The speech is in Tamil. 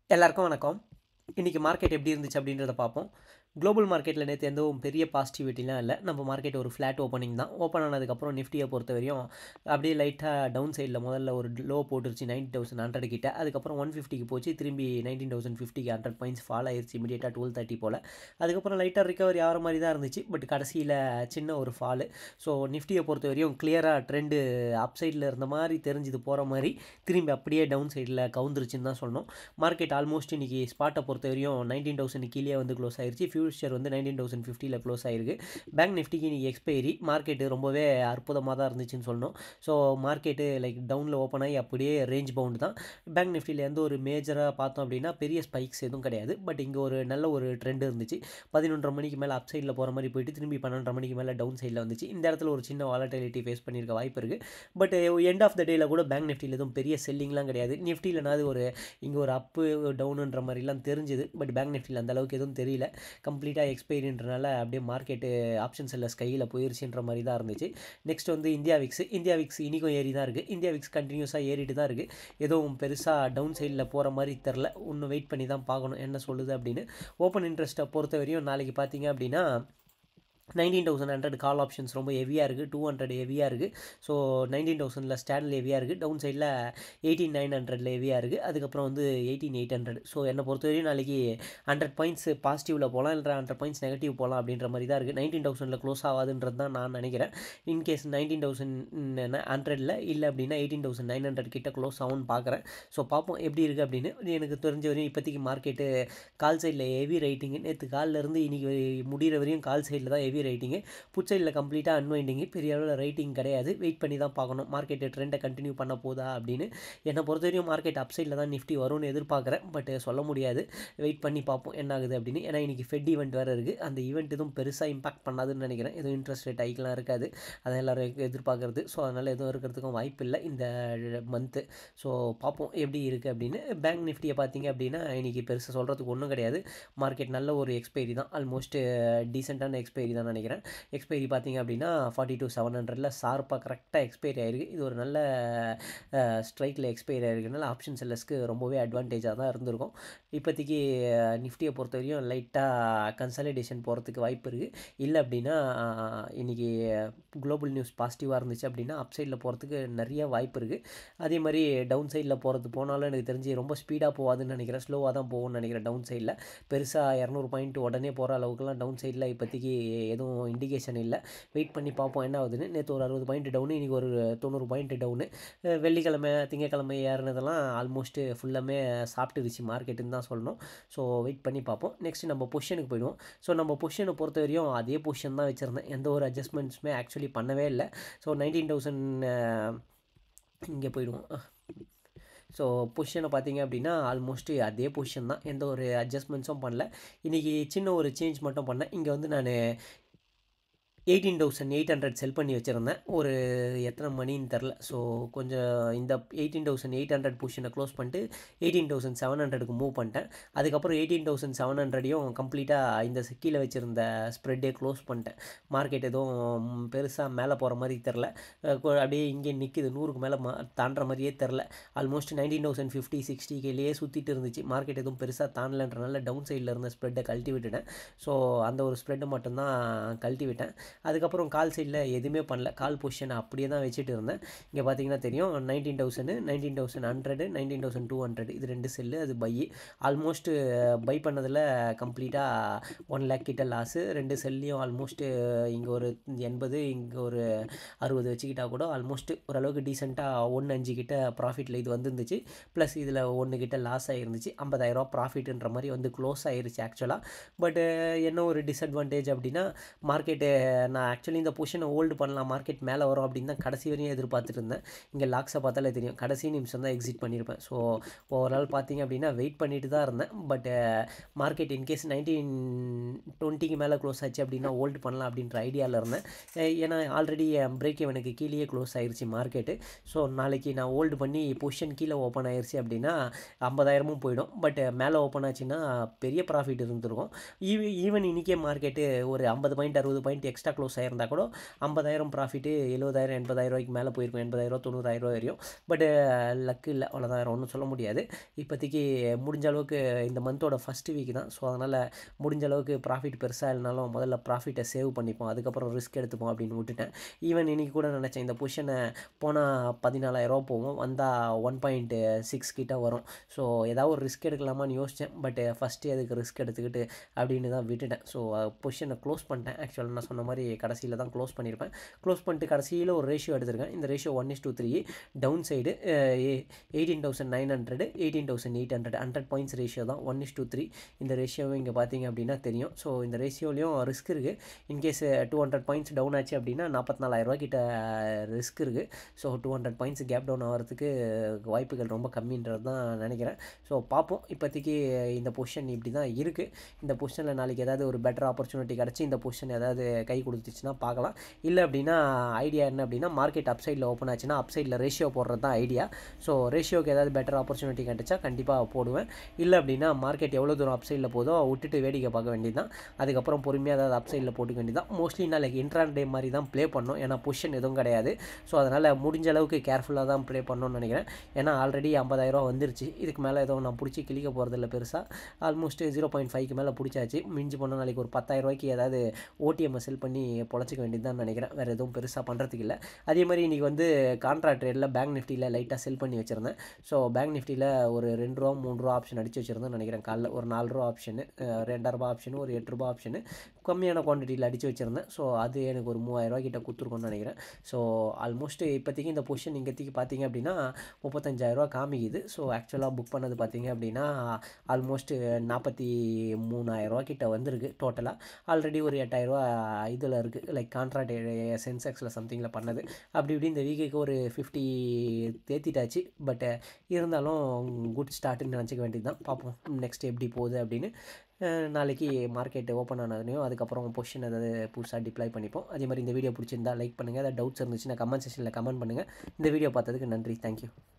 எல்லாருக்கும் வணக்கம் இன்றைக்கி மார்க்கெட் எப்படி இருந்துச்சு அப்படின்றத பார்ப்போம் குளோபல் மார்க்கெட்டில் நேற்று எந்த ஒரு பெரிய பாசிட்டிவிட்டிலாம் இல்லை நம்ம மார்க்கெட் ஒரு ஃப்ளாட் ஓப்பனிங் தான் ஓப்பன் ஆனதுக்கப்புறம் நிஃப்டியை பொறுத்த வரையும் அப்படியே லைட்டாக டவுன் சைடில் முதல்ல ஒரு லோ போட்டுருச்சு நைன்டி தௌசண்ட் ஹண்ட்ரட் கிட்ட அதுக்கப்புறம் ஒன் ஃபிஃப்டிக்கு போச்சு திரும்பி நைன்டீன் தௌசண்ட் ஃபிஃப்டிக்கு ஹண்ட்ரட் பாயிண்ட்ஸ் ஃபால் ஆயிருச்சு இமீடியட்டாக டுவெல் தேர்ட்டி போல் அதுக்கப்புறம் லைட்டாக ரிகவரி ஆகிற மாதிரி தான் இருந்துச்சு பட் கடைசியில் சின்ன ஒரு ஃபாலு ஸோ நிஃப்டியை பொறுத்த வரையும் கிளியராக ட்ரெண்டு அப் சைடில் இருந்த மாதிரி தெரிஞ்சுது போகிற மாதிரி திரும்பி அப்படியே டவுன் சைடில் கவுந்துருச்சுன்னு தான் சொல்லணும் மார்க்கெட் ஆல்மோஸ்ட் இன்றைக்கி ஸ்பாட்டை பொறுத்த வரையும் நைன்டீன் தௌசண்ட் கீழே வந்து க்ளோஸ் ஆயிருச்சு ஃபியூச்சர் வந்து நைன்டீன் தௌசண்ட் ஃபிஃப்டியில் க்ளோஸ் ஆயிருக்கு பேங்க் நிஃப்டிக்கு இன்றைக்கி எக்ஸ்பைரி மார்க்கெட்டு ரொம்பவே அற்புதமாக தான் இருந்துச்சுன்னு சொல்லணும் ஸோ மார்க்கெட்டு லைக் டவுனில் ஓப்பன் ஆகி அப்படியே ரேஞ்ச் பவுண்டு தான் பேங்க் நிஃப்டியில் எந்த ஒரு மேஜராக பார்த்தோம் அப்படின்னா பெரிய ஸ்பைக்ஸ் எதுவும் கிடையாது பட் இங்கே ஒரு நல்ல ஒரு ட்ரெண்ட் இருந்துச்சு பதினொன்றரை மணிக்கு மேலே அப் சைடில் போகிற மாதிரி போயிட்டு திரும்பி பன்னெண்டரை மணிக்கு மேலே டவுன் சைடில் வந்துச்சு இந்த இடத்துல ஒரு சின்ன வாலட்டிலிட்டி ஃபேஸ் பண்ணியிருக்க வாய்ப்பு இருக்குது பட் எண்ட் ஆஃப் த டேயில் கூட பேங்க் நிஃப்டியில் எதுவும் பெரிய செல்லிங்லாம் கிடையாது நிஃப்டியிலனாவது ஒரு இங்கே ஒரு அப்பு டவுனுன்ற மாதிரிலாம் தெரிஞ்சுது பட் பேங்க் நிஃப்டியில் அந்த அளவுக்கு எதுவும் தெரியல கம்ப்ளீட்டாக எக்ஸ்பைரின்றனால அப்படியே மார்க்கெட்டு ஆப்ஷன்ஸ் எல்லாம் ஸ்கையில் போயிருச்சுன்ற மாதிரி தான் இருந்துச்சு நெக்ஸ்ட் வந்து இந்தியா விக்ஸ் இந்தியா விக்ஸ் இன்றைக்கும் ஏறி தான் இருக்குது இந்தியா விக்ஸ் கண்டினியூஸாக ஏறிட்டு தான் இருக்குது எதுவும் பெருசாக டவுன் சைடில் போகிற மாதிரி தெரில இன்னும் வெயிட் பண்ணி தான் பார்க்கணும் என்ன சொல்லுது அப்படின்னு ஓப்பன் இன்ட்ரெஸ்ட்டை பொறுத்த வரையும் நாளைக்கு பார்த்தீங்க அப்படின்னா nineteen thousand hundred call options ரொம்ப ஹெவியாக இருக்குது டூ ஹண்ட்ரட் ஹெவியாக இருக்குது ஸோ நைன்டீன் தௌசண்டில் ஸ்டாண்டில் ஹெவியாக இருக்குது டவுன் சைடில் எயிட்டீன் நைன் ஹண்ட்ரடில் ஹெவியாக இருக்குது அதுக்கப்புறம் வந்து எயிட்டீன் எயிட் ஹண்ட்ரட் ஸோ என்னை பொறுத்தவரையும் நாளைக்கு ஹண்ட்ரட் பாயிண்ட்ஸ் பாசிட்டிவில் போகலாம் இல்லை ஹண்ட்ரட் பாயிண்ட்ஸ் நெகட்டிவ் போகலாம் அப்படின்ற மாதிரி தான் இருக்குது நைன்டீன் தௌசண்டில் க்ளோஸ் ஆகாதுன்றது தான் நான் நினைக்கிறேன் இன்கேஸ் நைன்டீன் தௌசண்ட் ஹண்ட்ரட்ல இல்லை அப்படின்னா எயிட்டீன் தௌசண்ட் நைன் ஹண்ட்ரட் கிட்ட க்ளோஸ் ஆகும்னு பார்க்குறேன் ஸோ பார்ப்போம் எப்படி இருக்குது அப்படின்னு எனக்கு தெரிஞ்ச வரையும் இப்போதைக்கு மார்க்கெட்டு கால் சைடில் ஹெவி ரைட்டிங்கு நேற்று காலிலேருந்து இன்றைக்கி முடிகிற வரையும் கால் சைடில் தான் ஹெவி ரைட்டிங்கு புட் சைடில் கம்ப்ளீட்டாக அன்வைண்டிங்கு பெரிய அளவில் ரைட்டிங் கிடையாது வெயிட் பண்ணி தான் பார்க்கணும் மார்க்கெட்டு ட்ரெண்டை கண்டினியூ பண்ண போதா அப்படின்னு என்னை பொறுத்த வரையும் மார்க்கெட் அப் சைடில் தான் நிஃப்டி வரும்னு எதிர்பார்க்குறேன் பட் சொல்ல முடியாது வெயிட் பண்ணி பார்ப்போம் என்ன ஆகுது அப்படின்னு ஏன்னா இன்றைக்கி ஃபெட் ஈவெண்ட் வேறு இருக்குது அந்த ஈவெண்ட் எதுவும் பெருசாக இம்பாக்ட் பண்ணாதுன்னு நினைக்கிறேன் எதுவும் இன்ட்ரெஸ்ட் ரேட் ஹைக்கெலாம் இருக்காது அதை எல்லோரும் எதிர்பார்க்குறது ஸோ அதனால் எதுவும் இருக்கிறதுக்கும் வாய்ப்பு இல்லை இந்த மந்த்து ஸோ பார்ப்போம் எப்படி இருக்குது அப்படின்னு பேங்க் நிஃப்டியை பார்த்தீங்க அப்படின்னா இன்றைக்கி பெருசாக சொல்கிறதுக்கு ஒன்றும் கிடையாது மார்க்கெட் நல்ல ஒரு எக்ஸ்பைரி தான் ஆல்மோஸ்ட் டீசெண்டான எக்ஸ்பைரி தான் நினைக்கிறேன் எக்ஸ்பைரி பார்த்தீங்க அப்படின்னா ஃபார்ட்டி டூ செவன் ஹண்ட்ரடில் ஷார்ப்பாக கரெக்டாக எக்ஸ்பைரி ஆயிருக்கு இது ஒரு நல்ல ஸ்ட்ரைக்கில் எக்ஸ்பைரி ஆயிருக்குனால ஆப்ஷன் செல்லர்ஸ்க்கு ரொம்பவே அட்வான்டேஜாக தான் இருந்திருக்கும் இப்போதைக்கு நிஃப்டியை பொறுத்த வரையும் லைட்டாக கன்சல்டேஷன் போகிறதுக்கு வாய்ப்பு இருக்குது இல்லை அப்படின்னா இன்றைக்கி குளோபல் நியூஸ் பாசிட்டிவாக இருந்துச்சு அப்படின்னா அப் சைடில் போகிறதுக்கு நிறைய வாய்ப்பு இருக்குது அதே மாதிரி டவுன் சைடில் போகிறது போனாலும் எனக்கு தெரிஞ்சு ரொம்ப ஸ்பீடாக போகாதுன்னு நினைக்கிறேன் ஸ்லோவாக தான் போகும்னு நினைக்கிறேன் டவுன் சைடில் பெருசாக இரநூறு பாயிண்ட் உடனே போகிற அளவுக்குலாம் டவுன் சைடில் இப்போதைக்கு எதுவும் இண்டிகேஷன் இல்லை வெயிட் பண்ணி பார்ப்போம் என்ன ஆகுதுன்னு நேற்று ஒரு அறுபது பாயிண்ட் டவுனு இன்றைக்கி ஒரு தொண்ணூறு பாயிண்ட் டவுனு வெள்ளிக்கிழமை திங்கக்கிழமை ஏறினதெல்லாம் ஆல்மோஸ்ட்டு ஃபுல்லாமே சாப்பிட்டுருச்சு மார்க்கெட்டுன்னு தான் சொல்லணும் ஸோ வெயிட் பண்ணி பார்ப்போம் நெக்ஸ்ட் நம்ம பொசிஷனுக்கு போயிடுவோம் ஸோ நம்ம பொசிஷனை பொறுத்த வரையும் அதே பொசிஷன் தான் வச்சுருந்தேன் எந்த ஒரு அட்ஜஸ்ட்மெண்ட்ஸுமே ஆக்சுவலி பண்ணவே இல்லை ஸோ நைன்டீன் தௌசண்ட் இங்கே போயிடுவோம் ஸோ பொசிஷனை பார்த்தீங்க அப்படின்னா ஆல்மோஸ்ட் அதே பொசிஷன் தான் எந்த ஒரு அட்ஜஸ்ட்மெண்ட்ஸும் பண்ணல இன்றைக்கி சின்ன ஒரு சேஞ்ச் மட்டும் பண்ணேன் இங்கே வந்து நான் eighteen thousand eight hundred sell பண்ணி வச்சுருந்தேன் ஒரு எத்தனை மணின்னு தெரில ஸோ கொஞ்சம் இந்த எயிட்டீன் தௌசண்ட் எயிட் ஹண்ட்ரட் பொசிஷனை க்ளோஸ் பண்ணிட்டு எயிட்டீன் தௌசண்ட் செவன் ஹண்ட்ரடுக்கு மூவ் பண்ணிட்டேன் அதுக்கப்புறம் எயிட்டீன் தௌசண்ட் செவன் ஹண்ட்ரடையும் கம்ப்ளீட்டாக இந்த கீழே வச்சுருந்த ஸ்ப்ரெட்டே க்ளோஸ் பண்ணிட்டேன் மார்க்கெட் எதுவும் பெருசாக மேலே போகிற மாதிரி தெரில அப்படியே இங்கே நிற்கிது நூறுக்கு மேலே மா தாண்டுற மாதிரியே தெரில almost nineteen thousand fifty sixty கேலேயே சுற்றிட்டு இருந்துச்சு மார்க்கெட் எதுவும் பெருசாக தாண்டலன்றனால டவுன் சைடில் இருந்த ஸ்ப்ரெட்டை கழட்டி விட்டுட்டேன் ஸோ அந்த ஒரு ஸ்ப்ரெட்டை மட்டும்தான் கழட்டி விட்டேன் அதுக்கப்புறம் கால் சைடில் எதுவுமே பண்ணல கால் பொசிஷனை அப்படியே தான் வச்சுட்டு இருந்தேன் இங்கே பார்த்தீங்கன்னா தெரியும் nineteen thousand nineteen thousand hundred nineteen thousand two hundred இது ரெண்டு செல்லு அது பை ஆல்மோஸ்ட் பை பண்ணதில் கம்ப்ளீட்டாக ஒன் லேக் கிட்ட லாஸு ரெண்டு செல்லையும் ஆல்மோஸ்ட்டு இங்கே ஒரு எண்பது இங்கே ஒரு அறுபது வச்சுக்கிட்டா கூட ஆல்மோஸ்ட் ஓரளவுக்கு டீசெண்டாக ஒன்று அஞ்சு கிட்ட ப்ராஃபிட்டில் இது வந்துருந்துச்சு ப்ளஸ் இதில் ஒன்று கிட்ட லாஸ் ஆகிருந்துச்சு ஐம்பதாயிரரூவா ப்ராஃபிட்ன்ற மாதிரி வந்து க்ளோஸ் ஆயிருச்சு ஆக்சுவலாக பட்டு என்ன ஒரு டிஸ்அட்வான்டேஜ் அப்படின்னா மார்க்கெட்டு நான் ஆக்சுவலி இந்த பொசிஷனை ஹோல்டு பண்ணலாம் மார்க்கெட் மேலே வரும் அப்படின்னு தான் கடைசி வரையும் எதிர்பார்த்துட்டு இருந்தேன் இங்கே லாக்ஸை பார்த்தாலே தெரியும் கடைசி நிமிஷம் தான் எக்ஸிட் பண்ணியிருப்பேன் ஸோ ஓவரால் பார்த்தீங்க அப்படின்னா வெயிட் பண்ணிட்டு தான் இருந்தேன் பட் மார்க்கெட் இன்கேஸ் நைன்டீன் டுவெண்ட்டிக்கு மேலே க்ளோஸ் ஆச்சு அப்படின்னா ஹோல்டு பண்ணலாம் அப்படின்ற ஐடியாவில் இருந்தேன் ஏன்னா ஆல்ரெடி பிரேக் எனக்கு கீழேயே க்ளோஸ் ஆயிருச்சு மார்க்கெட்டு ஸோ நாளைக்கு நான் ஹோல்டு பண்ணி பொசிஷன் கீழே ஓப்பன் ஆயிருச்சு அப்படின்னா ஐம்பதாயிரமும் போயிடும் பட் மேலே ஓப்பன் ஆச்சுன்னா பெரிய ப்ராஃபிட் இருந்திருக்கும் ஈவன் ஈவன் இன்றைக்கே மார்க்கெட்டு ஒரு ஐம்பது பாயிண்ட் அறுபது பாயிண்ட் எக்ஸ்ட்ரா லேட்டாக க்ளோஸ் ஆகிருந்தா கூட ஐம்பதாயிரம் ப்ராஃபிட்டு எழுபதாயிரம் எண்பதாயிரம் ரூபாய்க்கு மேலே போயிருக்கும் எண்பதாயிரம் தொண்ணூறாயிரம் வரையும் பட் லக்கு இல்லை அவ்வளோதான் வேறு ஒன்றும் சொல்ல முடியாது இப்போதைக்கு முடிஞ்ச அளவுக்கு இந்த மந்தோட ஃபஸ்ட் வீக் தான் ஸோ அதனால் முடிஞ்ச அளவுக்கு ப்ராஃபிட் பெருசாக இல்லைனாலும் முதல்ல ப்ராஃபிட்டை சேவ் பண்ணிப்போம் அதுக்கப்புறம் ரிஸ்க் எடுத்துப்போம் அப்படின்னு விட்டுட்டேன் ஈவன் இன்றைக்கி கூட நினச்சேன் இந்த பொசிஷனை போனால் பதினாலாயிரம் போவோம் வந்தால் ஒன் பாயிண்ட் சிக்ஸ் கிட்ட வரும் ஸோ ஏதாவது ஒரு ரிஸ்க் எடுக்கலாமான்னு யோசித்தேன் பட் ஃபஸ்ட்டு அதுக்கு ரிஸ்க் எடுத்துக்கிட்டு அப்படின்னு தான் விட்டுட்டேன் ஸோ பொசிஷனை க்ளோஸ் பண்ணிட்டேன் ஆக்சுவலாக நான் சொன்ன மாதிரி கடைசியில் தான் க்ளோஸ் பண்ணியிருப்பேன் க்ளோஸ் பண்ணிட்டு கடைசியில் ஒரு ரேஷியோ எடுத்திருக்கேன் இந்த ratio one is two three down side eighteen thousand nine hundred eighteen thousand eight hundred hundred points ratio தான் ஒன் இஸ் டூ த்ரீ இந்த ரேஷியோவை இங்கே பார்த்தீங்க அப்படின்னா தெரியும் ஸோ இந்த ரேஷியோலையும் ரிஸ்க் இருக்குது in case two hundred points down ஆச்சு அப்படின்னா நாற்பத்தினாலாயிரரூவா கிட்ட ரிஸ்க் இருக்குது so two hundred points gap down ஆகிறதுக்கு வாய்ப்புகள் ரொம்ப கம்மின்றது தான் நினைக்கிறேன் ஸோ பார்ப்போம் இப்போதைக்கு இந்த பொசிஷன் இப்படி தான் இருக்குது இந்த பொசிஷனில் நாளைக்கு ஏதாவது ஒரு பெட்டர் ஆப்பர்ச்சுனிட்டி கிடச்சி இந்த பொசிஷன் ஏதாவது கை கொடுத்துச்சுன்னா பார்க்கலாம் இல்லை அப்படின்னா ஐடியா என்ன அப்படின்னா மார்க்கெட் அப்சைடில் ஓப்பன் ஆச்சுன்னா அப்சைடில் ரேஷியோ போடுறது தான் ஐடியா ஸோ ரேஷியோக்கு ஏதாவது பெட்டர் ஆப்பர்ச்சுனிட்டி கிடச்சா கண்டிப்பாக போடுவேன் இல்லை அப்படின்னா மார்க்கெட் எவ்வளோ தூரம் அப்சைடில் போதோ விட்டுட்டு வேடிக்கை பார்க்க வேண்டியது தான் அதுக்கப்புறம் பொறுமையாக ஏதாவது அப்சைடில் போட்டுக்க வேண்டியது தான் மோஸ்ட்லி நாளைக்கு இன்ட்ரான் டே மாதிரி தான் ப்ளே பண்ணோம் ஏன்னா பொசிஷன் எதுவும் கிடையாது ஸோ அதனால் முடிஞ்ச அளவுக்கு கேர்ஃபுல்லாக தான் ப்ளே பண்ணணும்னு நினைக்கிறேன் ஏன்னா ஆல்ரெடி ஐம்பதாயிரரூவா வந்துருச்சு இதுக்கு மேலே எதுவும் நான் பிடிச்சி கிளிக்க போகிறதில்ல பெருசாக ஆல்மோஸ்ட் ஜீரோ பாயிண்ட் ஃபைவ்க்கு மேலே பிடிச்சாச்சு மிஞ்சி போனால் நாளைக்கு ஒரு பத்தாயிரரூவாய்க்கு ஏதாவது ஓடிஎம்மை செல் பண்ணி பொழைச்சிக்க வேண்டியது தான் நினைக்கிறேன் வேறு எதுவும் பெருசாக பண்ணுறதுக்கு இல்லை அதே மாதிரி இன்றைக்கி வந்து கான்ட்ராக்ட் ட்ரேடில் பேங்க் நிஃப்டியில் லைட்டாக செல் பண்ணி வச்சுருந்தேன் ஸோ பேங்க் நிஃப்டியில் ஒரு ரெண்டு ரூபா மூணு ரூபா ஆப்ஷன் அடிச்சு வச்சுருந்தேன் நினைக்கிறேன் காலைல ஒரு நாலு ரூபா ஆப்ஷனு ரெண்டாயிரரூபா ஆப்ஷனு ஒரு எட்டு ரூபா ஆப்ஷனு கம்மியான குவான்டிட்டியில் அடித்து வச்சுருந்தேன் ஸோ அது எனக்கு ஒரு மூவாயிரரூவா கிட்ட கொடுத்துருக்கோன்னு நினைக்கிறேன் ஸோ ஆல்மோஸ்ட் இப்போதைக்கு இந்த பொசிஷன் இங்கேத்திக்கு பார்த்தீங்க அப்படின்னா முப்பத்தஞ்சாயிரரூவா காமிக்குது ஸோ ஆக்சுவலாக புக் பண்ணது பார்த்தீங்க அப்படின்னா ஆல்மோஸ்ட் நாற்பத்தி மூணாயிரரூவா கிட்ட வந்திருக்கு டோட்டலாக ஆல்ரெடி ஒரு எட்டாயிரரூவா இதில் இருக்குது லைக் கான்ட்ராக்ட் சென்செக்ஸில் சம்திங்கில் பண்ணது அப்படி இப்படி இந்த வீக்குக்கு ஒரு ஃபிஃப்டி தேத்திட்டாச்சு பட் இருந்தாலும் குட் ஸ்டார்ட்னு நினச்சிக்க வேண்டியது தான் பார்ப்போம் நெக்ஸ்ட் எப்படி போகுது அப்படின்னு நாளைக்கு மார்க்கெட் ஓப்பன் ஆனதுனையும் அதுக்கப்புறம் பொசிஷன் ஏதாவது புதுசாக டிப்ளை பண்ணிப்போம் அதே மாதிரி இந்த வீடியோ பிடிச்சிருந்தா லைக் பண்ணுங்கள் ஏதாவது டவுட்ஸ் இருந்துச்சுன்னா கமெண்ட் செக்ஷனில் கமெண்ட் பண்ணுங்கள் இந்த வீடியோ பார்த்ததுக்கு நன்றி தேங்க்யூ